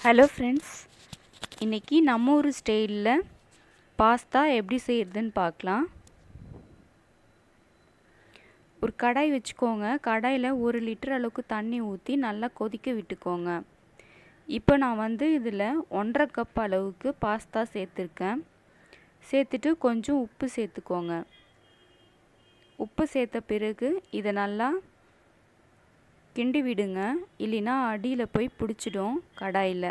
hello friends இன்றைக்கி நம்ம ஊர் ஸ்டைலில் பாஸ்தா எப்படி செய்கிறதுன்னு பார்க்கலாம் ஒரு கடாய் வச்சுக்கோங்க கடாயில் ஒரு லிட்டர் அளவுக்கு தண்ணி ஊற்றி நல்லா கொதிக்க விட்டுக்கோங்க இப்போ நான் வந்து இதில் ஒன்றரை கப் அளவுக்கு பாஸ்தா சேர்த்துருக்கேன் சேர்த்துட்டு கொஞ்சம் உப்பு சேர்த்துக்கோங்க உப்பு சேர்த்த பிறகு இதை நல்லா கிண்டி விடுங்க இல்லைன்னா அடியில் போய் பிடிச்சிடும் கடாயில்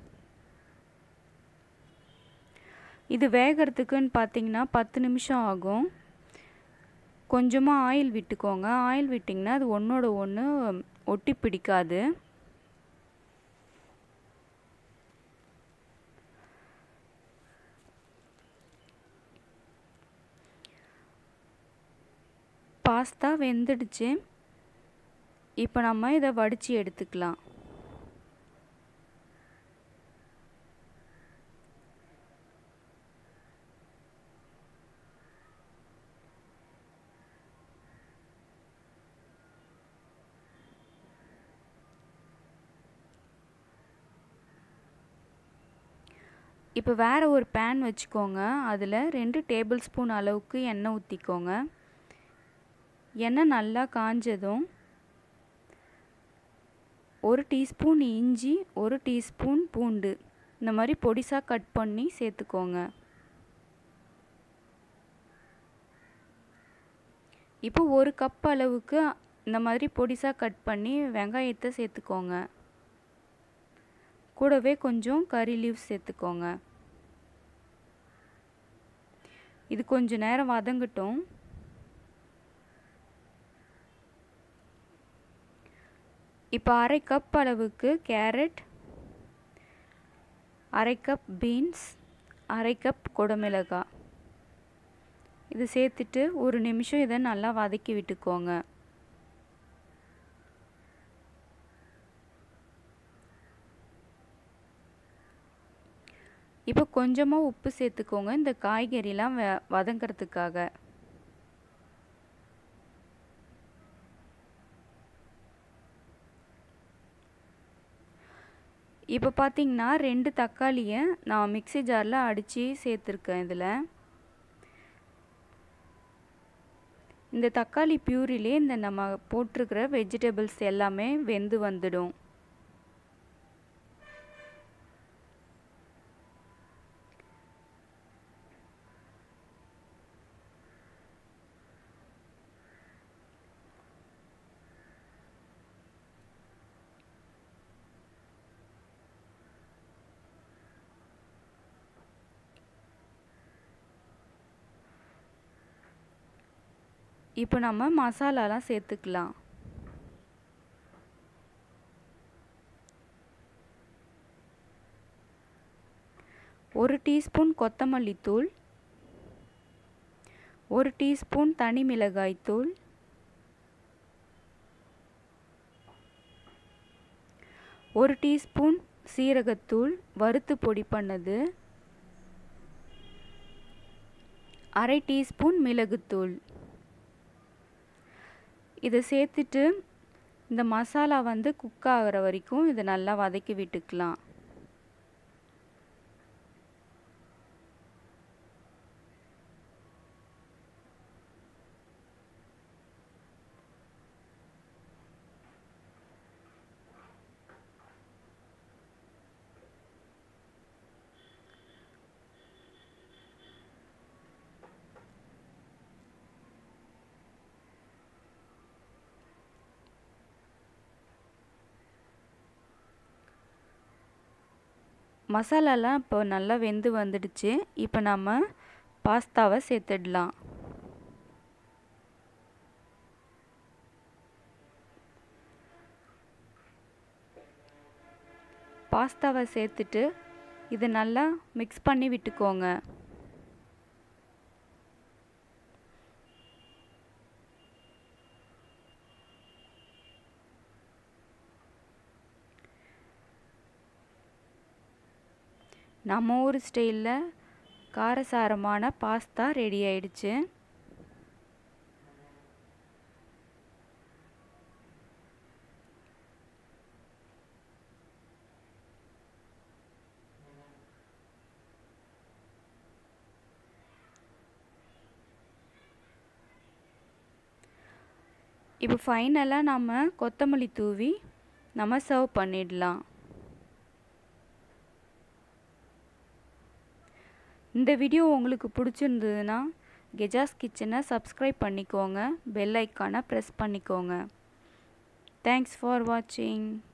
இது வேகிறதுக்குன்னு பார்த்தீங்கன்னா பத்து நிமிஷம் ஆகும் கொஞ்சமாக ஆயில் விட்டுக்கோங்க ஆயில் விட்டிங்கன்னா அது ஒன்றோட ஒன்று ஒட்டி பிடிக்காது பாஸ்தா வெந்துடுச்சு இப்போ நம்ம இதை வடித்து எடுத்துக்கலாம் இப்போ வேறு ஒரு பேன் வச்சுக்கோங்க அதில் ரெண்டு டேபிள் ஸ்பூன் அளவுக்கு எண்ணெய் ஊற்றிக்கோங்க எண்ணெய் நல்லா காஞ்சதும் ஒரு டீஸ்பூன் இஞ்சி ஒரு டீஸ்பூன் பூண்டு இந்த மாதிரி பொடிசாக கட் பண்ணி சேர்த்துக்கோங்க இப்போ ஒரு கப் அளவுக்கு இந்த மாதிரி பொடிசாக கட் பண்ணி வெங்காயத்தை சேர்த்துக்கோங்க கூடவே கொஞ்சம் கறி லீவ்ஸ் சேர்த்துக்கோங்க இது கொஞ்சம் நேரம் வதங்கட்டும் இப்போ அரை கப் அளவுக்கு கேரட் அரை கப் பீன்ஸ் அரை கப் குடமிளகாய் இது சேர்த்துட்டு ஒரு நிமிஷம் இதை நல்லா வதக்கி விட்டுக்கோங்க இப்போ கொஞ்சமாக உப்பு சேர்த்துக்கோங்க இந்த காய்கறிலாம் வ வதங்கிறதுக்காக இப்போ பார்த்தீங்கன்னா ரெண்டு தக்காளியை நான் மிக்சி ஜாரில் அடித்து சேர்த்துருக்கேன் இதில் இந்த தக்காளி பியூரிலே இந்த நம்ம போட்டிருக்கிற வெஜிடபிள்ஸ் எல்லாமே வெந்து வந்துடும் இப்போ நம்ம மசாலாலாம் சேர்த்துக்கலாம் ஒரு டீஸ்பூன் கொத்தமல்லி தூள் ஒரு டீஸ்பூன் தனி மிளகாய் தூள் ஒரு டீஸ்பூன் சீரகத்தூள் வறுத்து பொடி பண்ணது அரை டீஸ்பூன் மிளகுத்தூள் இதை சேர்த்துட்டு இந்த மசாலா வந்து குக் ஆகிற வரைக்கும் இதை நல்லா வதக்கி விட்டுக்கலாம் மசாலாலாம் இப்போ நல்லா வெந்து வந்துடுச்சு இப்போ நம்ம பாஸ்தாவை சேர்த்துடலாம் பாஸ்தாவை சேர்த்துட்டு இதை நல்லா மிக்ஸ் பண்ணி விட்டுக்கோங்க நம்ம ஊர் ஸ்டைலில் காரசாரமான பாஸ்தா ரெடி ஆயிடுச்சு இப்போ ஃபைனலாக நம்ம கொத்தமல்லி தூவி நம்ம சர்வ் பண்ணிடலாம் இந்த வீடியோ உங்களுக்கு பிடிச்சிருந்ததுன்னா கெஜாஸ் கிச்சனை சப்ஸ்கிரைப் பண்ணிக்கோங்க பெல் ஐக்கானை ப்ரெஸ் பண்ணிக்கோங்க தேங்க்ஸ் ஃபார் வாட்சிங்